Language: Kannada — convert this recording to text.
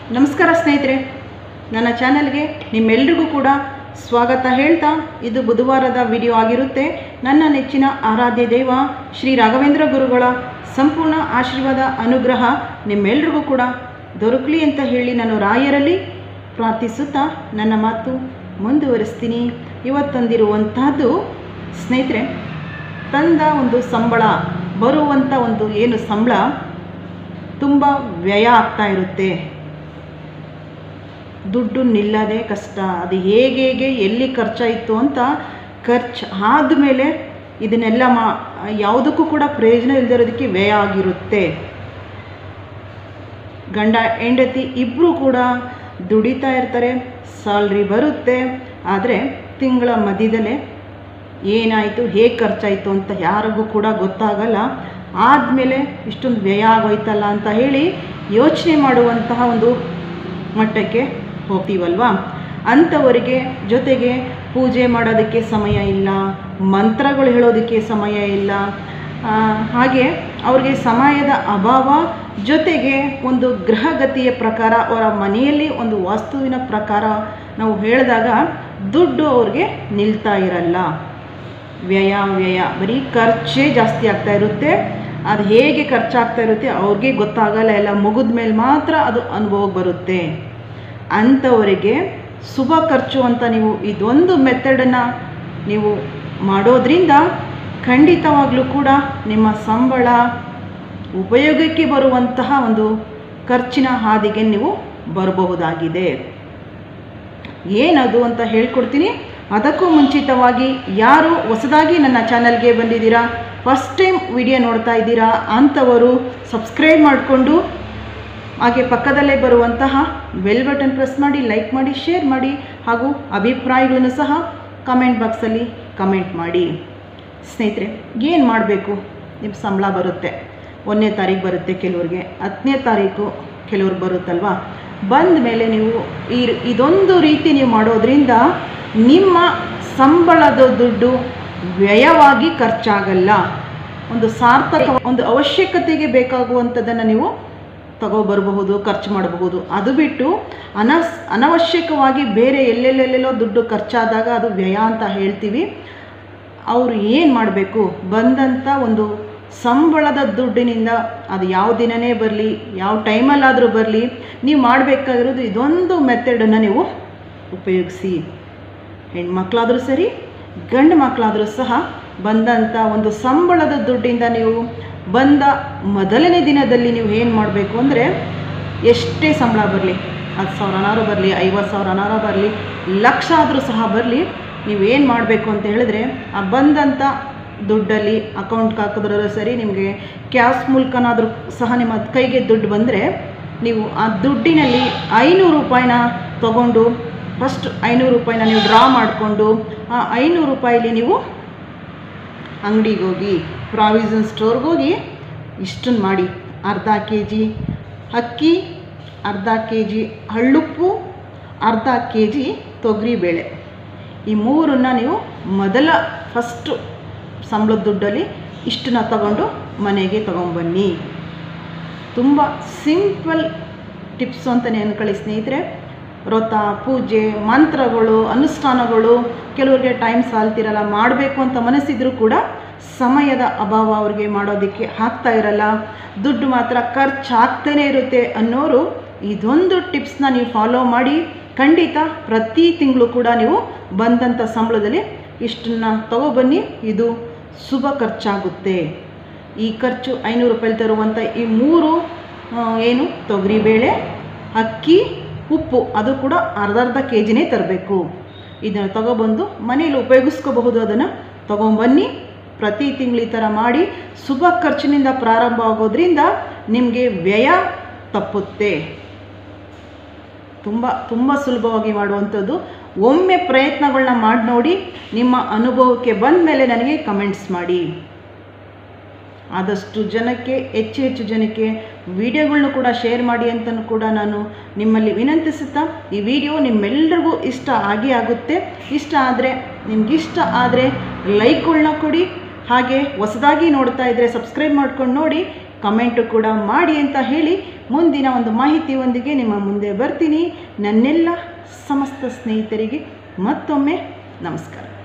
ನಮಸ್ಕಾರ ಸ್ನೇಹಿತರೆ ನನ್ನ ಚಾನಲ್ಗೆ ನಿಮ್ಮೆಲ್ರಿಗೂ ಕೂಡ ಸ್ವಾಗತ ಹೇಳ್ತಾ ಇದು ಬುಧವಾರದ ವಿಡಿಯೋ ಆಗಿರುತ್ತೆ ನನ್ನ ನೆಚ್ಚಿನ ಆರಾಧ್ಯ ದೇವ ಶ್ರೀ ರಾಘವೇಂದ್ರ ಗುರುಗಳ ಸಂಪೂರ್ಣ ಆಶೀರ್ವಾದ ಅನುಗ್ರಹ ನಿಮ್ಮೆಲ್ರಿಗೂ ಕೂಡ ದೊರಕಲಿ ಅಂತ ಹೇಳಿ ನಾನು ರಾಯರಲ್ಲಿ ಪ್ರಾರ್ಥಿಸುತ್ತಾ ನನ್ನ ಮಾತು ಮುಂದುವರಿಸ್ತೀನಿ ಇವತ್ತಂದಿರುವಂತಹದ್ದು ಸ್ನೇಹಿತರೆ ತಂದ ಒಂದು ಸಂಬಳ ಬರುವಂಥ ಒಂದು ಏನು ಸಂಬಳ ತುಂಬ ವ್ಯಯ ಆಗ್ತಾ ಇರುತ್ತೆ ದುಡ್ಡು ನಿಲ್ಲದೆ ಕಷ್ಟ ಅದು ಹೇಗೆ ಹೇಗೆ ಎಲ್ಲಿ ಖರ್ಚಾಯಿತು ಅಂತ ಖರ್ಚು ಆದಮೇಲೆ ಇದನ್ನೆಲ್ಲ ಮಾ ಯಾವುದಕ್ಕೂ ಕೂಡ ಪ್ರಯೋಜನ ಇಲ್ಲದಿರೋದಕ್ಕೆ ವ್ಯಯ ಆಗಿರುತ್ತೆ ಗಂಡ ಹೆಂಡತಿ ಇಬ್ಬರು ಕೂಡ ದುಡಿತಾ ಇರ್ತಾರೆ ಸ್ಯಾಲ್ರಿ ಬರುತ್ತೆ ಆದರೆ ತಿಂಗಳ ಮಧ್ಯದಲ್ಲೇ ಏನಾಯಿತು ಹೇಗೆ ಖರ್ಚಾಯಿತು ಅಂತ ಯಾರಿಗೂ ಕೂಡ ಗೊತ್ತಾಗಲ್ಲ ಆದಮೇಲೆ ಇಷ್ಟೊಂದು ವ್ಯಯ ಆಗೋಯ್ತಲ್ಲ ಅಂತ ಹೇಳಿ ಯೋಚನೆ ಮಾಡುವಂತಹ ಒಂದು ಮಟ್ಟಕ್ಕೆ ಹೋಗ್ತೀವಲ್ವಾ ಅಂಥವರಿಗೆ ಜೊತೆಗೆ ಪೂಜೆ ಮಾಡೋದಕ್ಕೆ ಸಮಯ ಇಲ್ಲ ಮಂತ್ರಗಳು ಹೇಳೋದಕ್ಕೆ ಸಮಯ ಇಲ್ಲ ಆ, ಹಾಗೆ ಅವ್ರಿಗೆ ಸಮಯದ ಅಭಾವ ಜೊತೆಗೆ ಒಂದು ಗ್ರಹಗತಿಯ ಪ್ರಕಾರ ಅವರ ಮನೆಯಲ್ಲಿ ಒಂದು ವಾಸ್ತುವಿನ ಪ್ರಕಾರ ನಾವು ಹೇಳಿದಾಗ ದುಡ್ಡು ಅವ್ರಿಗೆ ನಿಲ್ತಾ ಇರಲ್ಲ ವ್ಯಯ ವ್ಯಯ ಬರೀ ಖರ್ಚೇ ಜಾಸ್ತಿ ಆಗ್ತಾ ಇರುತ್ತೆ ಅದು ಹೇಗೆ ಖರ್ಚಾಗ್ತಾ ಇರುತ್ತೆ ಅವ್ರಿಗೆ ಗೊತ್ತಾಗಲ್ಲ ಎಲ್ಲ ಮುಗಿದ ಮೇಲೆ ಮಾತ್ರ ಅದು ಅನುಭವಕ್ಕೆ ಬರುತ್ತೆ ಅಂಥವರಿಗೆ ಶುಭ ಖರ್ಚು ಅಂತ ನೀವು ಇದೊಂದು ಮೆಥಡನ್ನು ನೀವು ಮಾಡೋದ್ರಿಂದ ಖಂಡಿತವಾಗಲೂ ಕೂಡ ನಿಮ್ಮ ಸಂಬಳ ಉಪಯೋಗಕ್ಕೆ ಬರುವಂತಹ ಒಂದು ಖರ್ಚಿನ ಹಾದಿಗೆ ನೀವು ಬರಬಹುದಾಗಿದೆ ಏನದು ಅಂತ ಹೇಳ್ಕೊಡ್ತೀನಿ ಅದಕ್ಕೂ ಮುಂಚಿತವಾಗಿ ಯಾರು ಹೊಸದಾಗಿ ನನ್ನ ಚಾನಲ್ಗೆ ಬಂದಿದ್ದೀರಾ ಫಸ್ಟ್ ಟೈಮ್ ವಿಡಿಯೋ ನೋಡ್ತಾ ಇದ್ದೀರಾ ಅಂಥವರು ಸಬ್ಸ್ಕ್ರೈಬ್ ಮಾಡಿಕೊಂಡು ಹಾಗೆ ಪಕ್ಕದಲ್ಲೇ ಬರುವಂತಹ ಬೆಲ್ ಬಟನ್ ಪ್ರೆಸ್ ಮಾಡಿ ಲೈಕ್ ಮಾಡಿ ಶೇರ್ ಮಾಡಿ ಹಾಗೂ ಅಭಿಪ್ರಾಯಗಳನ್ನು ಸಹ ಕಮೆಂಟ್ ಬಾಕ್ಸಲ್ಲಿ ಕಮೆಂಟ್ ಮಾಡಿ ಸ್ನೇಹಿತರೆ ಏನು ಮಾಡಬೇಕು ನಿಮ್ಮ ಸಂಬಳ ಬರುತ್ತೆ ಒಂದನೇ ತಾರೀಕು ಬರುತ್ತೆ ಕೆಲವ್ರಿಗೆ ಹತ್ತನೇ ತಾರೀಕು ಕೆಲವ್ರಿಗೆ ಬರುತ್ತಲ್ವಾ ಬಂದ ಮೇಲೆ ನೀವು ಈ ಇದೊಂದು ರೀತಿ ನೀವು ಮಾಡೋದ್ರಿಂದ ನಿಮ್ಮ ಸಂಬಳದ ದುಡ್ಡು ವ್ಯಯವಾಗಿ ಖರ್ಚಾಗಲ್ಲ ಒಂದು ಸಾರ್ಥಕ ಒಂದು ಅವಶ್ಯಕತೆಗೆ ಬೇಕಾಗುವಂಥದ್ದನ್ನು ನೀವು ತಗೊಬರಬಹುದು ಖರ್ಚು ಮಾಡಬಹುದು ಅದು ಬಿಟ್ಟು ಅನಸ್ ಅನವಶ್ಯಕವಾಗಿ ಬೇರೆ ಎಲ್ಲೆಲ್ಲೆಲ್ಲೆಲ್ಲೋ ದುಡ್ಡು ಖರ್ಚಾದಾಗ ಅದು ವ್ಯಯ ಅಂತ ಹೇಳ್ತೀವಿ ಅವರು ಏನು ಮಾಡಬೇಕು ಬಂದಂಥ ಒಂದು ಸಂಬಳದ ದುಡ್ಡಿನಿಂದ ಅದು ಯಾವ ದಿನನೇ ಬರಲಿ ಯಾವ ಟೈಮಲ್ಲಾದರೂ ಬರಲಿ ನೀವು ಮಾಡಬೇಕಾಗಿರೋದು ಇದೊಂದು ಮೆಥಡನ್ನು ನೀವು ಉಪಯೋಗಿಸಿ ಹೆಣ್ಮಕ್ಳಾದರೂ ಸರಿ ಗಂಡು ಮಕ್ಕಳಾದರೂ ಸಹ ಬಂದಂಥ ಒಂದು ಸಂಬಳದ ದುಡ್ಡಿಂದ ನೀವು ಬಂದ ಮೊದಲನೇ ದಿನದಲ್ಲಿ ನೀವು ಏನು ಮಾಡಬೇಕು ಅಂದರೆ ಎಷ್ಟೇ ಸಂಬಳ ಬರಲಿ ಹತ್ತು ಸಾವಿರನಾರು ಬರಲಿ ಐವತ್ತು ಸಾವಿರನಾರು ಬರಲಿ ಲಕ್ಷ ಆದರೂ ಸಹ ಬರಲಿ ನೀವು ಏನು ಮಾಡಬೇಕು ಅಂತ ಹೇಳಿದ್ರೆ ಆ ಬಂದಂಥ ದುಡ್ಡಲ್ಲಿ ಅಕೌಂಟ್ಗೆ ಹಾಕಿದ್ರೂ ಸರಿ ನಿಮಗೆ ಕ್ಯಾಶ್ ಮೂಲಕನಾದರೂ ಸಹ ನಿಮ್ಮ ಕೈಗೆ ದುಡ್ಡು ಬಂದರೆ ನೀವು ಆ ದುಡ್ಡಿನಲ್ಲಿ ಐನೂರು ರೂಪಾಯಿನ ತಗೊಂಡು ಫಸ್ಟ್ ಐನೂರು ರೂಪಾಯಿನ ನೀವು ಡ್ರಾ ಮಾಡಿಕೊಂಡು ಆ ಐನೂರು ರೂಪಾಯಿಲಿ ನೀವು ಅಂಗಡಿಗೆ ಹೋಗಿ ಪ್ರಾವಿಷನ್ ಸ್ಟೋರ್ಗೆ ಹೋಗಿ ಇಷ್ಟನ್ನು ಮಾಡಿ ಅರ್ಧ ಕೆ ಜಿ ಅಕ್ಕಿ ಅರ್ಧ ಕೆ ಜಿ ಹಳ್ಳುಪ್ಪು ಅರ್ಧ ಕೆ ಜಿ ತೊಗರಿಬೇಳೆ ಈ ಮೂರನ್ನು ನೀವು ಮೊದಲ ಫಸ್ಟು ಸಂಬಳದ ದುಡ್ಡಲ್ಲಿ ಇಷ್ಟನ್ನ ತಗೊಂಡು ಮನೆಗೆ ತೊಗೊಂಬನ್ನಿ ತುಂಬ ಸಿಂಪಲ್ ಟಿಪ್ಸು ಅಂತಲೇ ಅನ್ಕೊಳ್ಳಿ ಸ್ನೇಹಿತರೆ ವ್ರತ ಪೂಜೆ ಮಂತ್ರಗಳು ಅನುಷ್ಠಾನಗಳು ಕೆಲವರಿಗೆ ಟೈಮ್ ಸಾಲ್ತಿರಲ್ಲ ಮಾಡಬೇಕು ಅಂತ ಮನಸ್ಸಿದ್ರೂ ಕೂಡ ಸಮಯದ ಅಭಾವ ಅವ್ರಿಗೆ ಮಾಡೋದಕ್ಕೆ ಆಗ್ತಾ ಇರಲ್ಲ ದುಡ್ಡು ಮಾತ್ರ ಖರ್ಚು ಆಗ್ತಾನೇ ಇರುತ್ತೆ ಅನ್ನೋರು ಇದೊಂದು ಟಿಪ್ಸ್ನ ನೀವು ಫಾಲೋ ಮಾಡಿ ಖಂಡಿತ ಪ್ರತಿ ತಿಂಗಳು ಕೂಡ ನೀವು ಬಂದಂಥ ಸಂಬಳದಲ್ಲಿ ಇಷ್ಟನ್ನು ತಗೊಬನ್ನಿ ಇದು ಶುಭ ಖರ್ಚಾಗುತ್ತೆ ಈ ಖರ್ಚು ಐನೂರು ರೂಪಾಯಿ ತರುವಂಥ ಈ ಮೂರು ಆ, ಏನು ತೊಗರಿಬೇಳೆ ಅಕ್ಕಿ ಉಪ್ಪು ಅದು ಕೂಡ ಅರ್ಧ ಅರ್ಧ ಕೆ ಜಿನೇ ತರಬೇಕು ಇದನ್ನು ತಗೊಬಂದು ಮನೇಲಿ ಉಪಯೋಗಿಸ್ಕೋಬಹುದು ಅದನ್ನು ತೊಗೊಂಬನ್ನಿ ಪ್ರತಿ ತಿಂಗಳು ಈ ಥರ ಮಾಡಿ ಶುಭ ಖರ್ಚಿನಿಂದ ಪ್ರಾರಂಭ ಆಗೋದ್ರಿಂದ ನಿಮಗೆ ವ್ಯಯ ತಪ್ಪುತ್ತೆ ತುಂಬ ತುಂಬ ಸುಲಭವಾಗಿ ಮಾಡುವಂಥದ್ದು ಒಮ್ಮೆ ಪ್ರಯತ್ನಗಳನ್ನ ಮಾಡಿ ನೋಡಿ ನಿಮ್ಮ ಅನುಭವಕ್ಕೆ ಬಂದ ಮೇಲೆ ನನಗೆ ಕಮೆಂಟ್ಸ್ ಮಾಡಿ ಆದಷ್ಟು ಜನಕ್ಕೆ ಹೆಚ್ಚು ಹೆಚ್ಚು ಜನಕ್ಕೆ ವಿಡಿಯೋಗಳ್ನು ಕೂಡ ಶೇರ್ ಮಾಡಿ ಅಂತಲೂ ಕೂಡ ನಾನು ನಿಮ್ಮಲ್ಲಿ ವಿನಂತಿಸುತ್ತಾ ಈ ವಿಡಿಯೋ ನಿಮ್ಮೆಲ್ಲರಿಗೂ ಇಷ್ಟ ಆಗೇ ಆಗುತ್ತೆ ಇಷ್ಟ ಆದರೆ ನಿಮಗಿಷ್ಟ ಆದರೆ ಲೈಕ್ಗಳ್ನ ಕೊಡಿ ಹಾಗೆ ಹೊಸದಾಗಿ ನೋಡ್ತಾ ಇದ್ದರೆ ಸಬ್ಸ್ಕ್ರೈಬ್ ಮಾಡ್ಕೊಂಡು ನೋಡಿ ಕಮೆಂಟು ಕೂಡ ಮಾಡಿ ಅಂತ ಹೇಳಿ ಮುಂದಿನ ಒಂದು ಮಾಹಿತಿಯೊಂದಿಗೆ ನಿಮ್ಮ ಮುಂದೆ ಬರ್ತೀನಿ ನನ್ನೆಲ್ಲ ಸಮಸ್ತ ಸ್ನೇಹಿತರಿಗೆ ಮತ್ತೊಮ್ಮೆ ನಮಸ್ಕಾರ